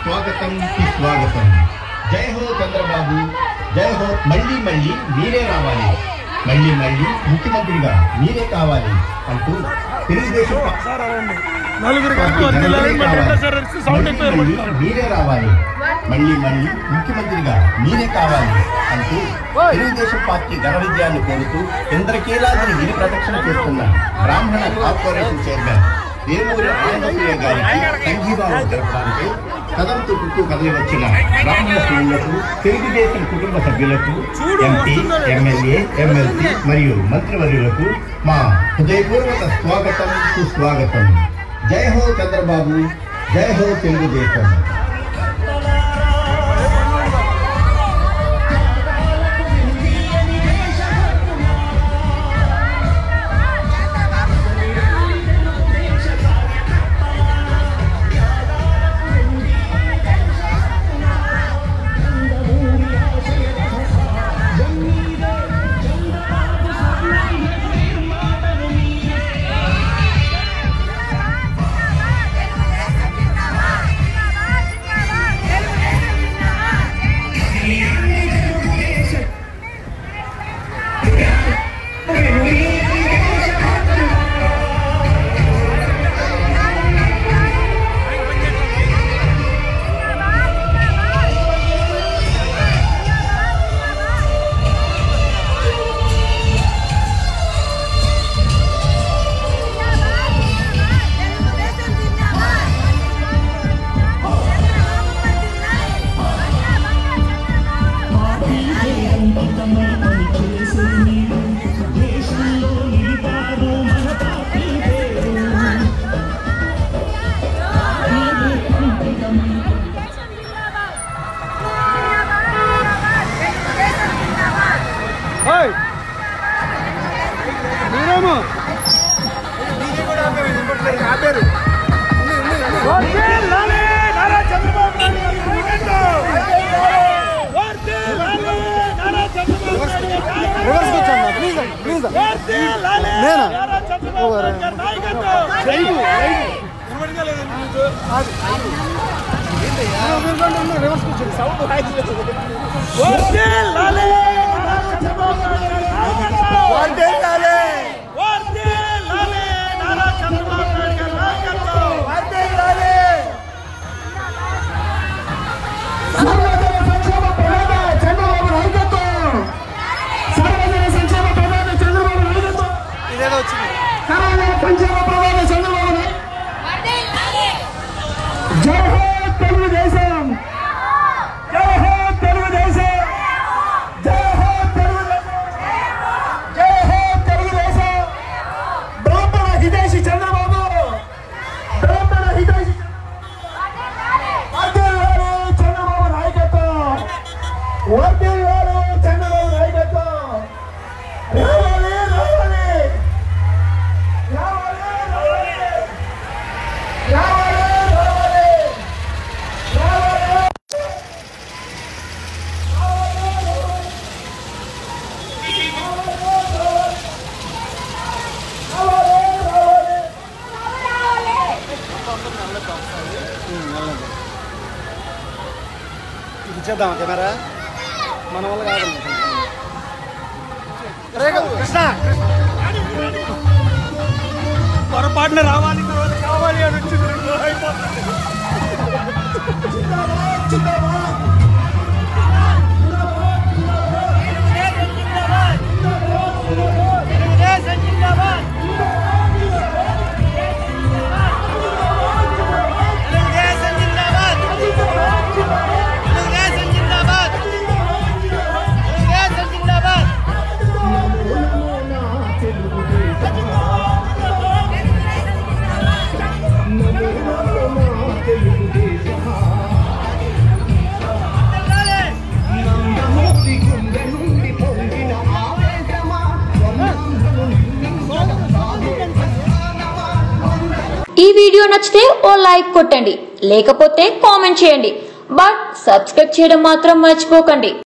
స్వాగతం సుస్వాగతం జై హో చంద్రబాబు జై హో మళ్ళీ మళ్ళీ మీరే రావాలి మళ్ళీ మళ్ళీ ముఖ్యమంత్రిగా మీరే కావాలి అంటూ తెలుగుదేశం పా- సార్ అరండి నలుగురు పార్టీ కలిపి వర్క్ ఘనంగా వెళ్ళాలని కావాలి. అంటే సార్ అరిచి సౌండ్ మళ్ళీ అయిపోయారు మళ్ళీ పట్టుకున్నారు. మీరే రావాలి మళ్ళీ మళ్ళీ ముఖ్యమంత్రిగా మీరే కావాలి అంటూ తెలుగుదేశం పార్టీ ఘన విజయాన్ని కోరుతూ ఇంద్రకీలాద్రి గిరి ప్రదక్షిణ చేస్తున్న బ్రాహ్మణ కార్పొరేషన్ చైర్మన్ వేమూరి ఆనందప్రియ గారికి సంఘీభావం తెలపడానికి కదంతు పుట్టు కదిలి వచ్చిన బ్రాహ్మణ స్త్రీలకు తెలుగుదేశం కుటుంబ సభ్యులకు ఎంపీ ఎమ్మెల్యే ఎమ్మెల్సీ మరియు మంత్రివర్యులకు మా హృదయపూర్వక స్వాగతం సుస్వాగతం జై హో చంద్రబాబు జై హో తెలుగుదేశం ఏయ్! మీరేమో వర్ధిల్లాలి నారా చంద్రబాబు నాయుడు గారి నాయకత్వం! వర్ధిల్లాలి నారా చంద్రబాబు నాయుడు గారి నాయకత్వం! వర్ధిల్లాలి నారా చంద్రబాబు నాయుడు గారి నాయకత్వం! వర్ధిల్లాలి నారా చంద్రబాబు నాయుడు గారి నాయకత్వం! వర్ధిల్లాలి నారా చంద్రబాబు నాయుడు గారి నాయకత్వం! సర్వజన సంక్షేమ ప్రధాన చంద్రబాబు నాయకత్వం సర్వజన సంక్షేమ ప్రధాన చంద్రబాబు నాయకత్వం సర్వజన సంక్షేమ ప్రధాన చంద్రబాబు నాయకత్వం జై హో తెలుగుదేశం జై హో తెలుగుదేశం జై హో తెలుగుదేశం జై హో తెలుగుదేశం బ్రాహ్మణ హితైషి చంద్రబాబు బ్రాహ్మణ హితైషి వర్ధిల్లాలి చంద్రబాబు నాయకత్వం వర్ధిల్లాలి చంద్రబాబు నాయకత్వం రావాలి రావాలి రావాలి రావాలి రావాలి రావాలి రావాలి ఇది చేద్దాం కెమెరా మన వల్ల కాదు రేఖ కృష్ణ పొరపాటున రావాలి తర్వాత కావాలి అని వచ్చింది అయిపోతుంది ఈ వీడియో నచ్చితే ఓ లైక్ కొట్టండి లేకపోతే కామెంట్ చేయండి బట్ సబ్స్క్రైబ్ చేయడం మాత్రం మర్చిపోకండి